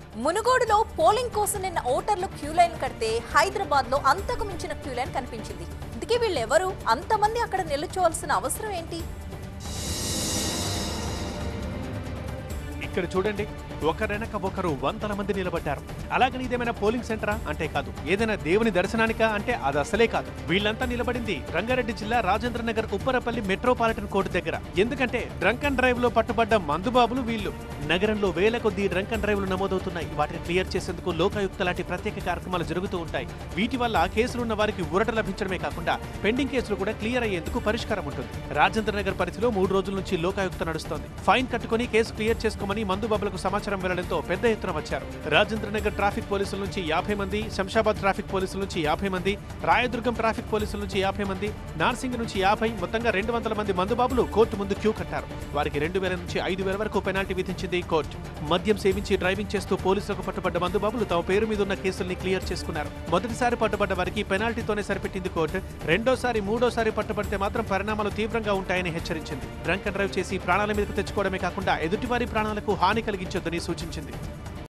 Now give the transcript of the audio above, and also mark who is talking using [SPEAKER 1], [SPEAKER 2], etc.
[SPEAKER 1] మునుగోడులో పోలింగ్ కోసం నిన్న ఓటర్లు క్యూ లైన్ కడితే హైదరాబాద్ లో అంతకు మించిన క్యూ లైన్ కనిపించింది ఇందుకే వీళ్ళెవరు అంతమంది అక్కడ నిల్చోవాల్సిన అవసరం ఏంటి
[SPEAKER 2] ఇక్కడ చూడండి ఒకరెనక ఒకరు వందల మంది నిలబడ్డారు అలాగని ఇదేమైనా పోలింగ్ సెంటరా అంటే కాదు ఏదైనా దేవుని దర్శనానికా అంటే అది అసలే కాదు వీళ్ళంతా నిలబడింది రంగారెడ్డి జిల్లా రాజేంద్ర నగర్ ఉప్పరపల్లి మెట్రోపాలిటన్ కోర్టు దగ్గర ఎందుకంటే డ్రంక్ అండ్ డ్రైవ్ లో పట్టుబడ్డ మందుబాబులు వీళ్ళు నగరంలో వేల కొద్ది డ్రంక్ అండ్ డ్రైవ్లు నమోదవుతున్నాయి వాటిని క్లియర్ చేసేందుకు లోకాయుక్త లాంటి ప్రత్యేక కార్యక్రమాలు జరుగుతూ ఉంటాయి వీటి వల్ల కేసులు ఉన్న వారికి ఊరట లభించడమే కాకుండా పెండింగ్ కేసులు కూడా క్లియర్ అయ్యేందుకు పరిష్కారం ఉంటుంది రాజేంద్ర నగర్ పరిధిలో మూడు రోజుల నుంచి లోకాయుక్త నడుస్తోంది ఫైన్ కట్టుకుని కేసు క్లియర్ చేసుకోమని మందుబాబులకు సమాచారం వెళ్లడంతో పెద్ద ఎత్తున వచ్చారు రాజేంద్ర నగర్ ట్రాఫిక్ పోలీసుల నుంచి యాభై మంది శంషాబాద్ ట్రాఫిక్ పోలీసుల నుంచి యాభై మంది రాయదుర్గం ట్రాఫిక్ పోలీసుల నుంచి యాభై మంది నార్సింగ్ నుంచి యాభై మొత్తంగా రెండు వందల మంది మందుబాబులు కోర్టు ముందు క్యూ కట్టారు వారికి రెండు వేల నుంచి ఐదు వేల వరకు పెనాల్టీ విధించింది కోర్టు మద్యం సేవించి డ్రైవింగ్ చేస్తూ పోలీసులకు పట్టుబడ్డ మందుబాబులు తమ పేరు మీద ఉన్న కేసుల్ని క్లియర్ చేసుకున్నారు మొదటిసారి పట్టుబడ్డ వారికి పెనాల్టీతోనే సరిపెట్టింది కోర్టు రెండోసారి మూడోసారి పట్టుబడితే మాత్రం పరిణామాలు తీవ్రంగా ఉంటాయని హెచ్చరించింది డ్రంక్ అండ్ డ్రైవ్ చేసి ప్రాణాల మీదకు తెచ్చుకోవడమే కాకుండా ఎదుటివారి ప్రాణాలకు హాని కలిగించొద్దని సూచించింది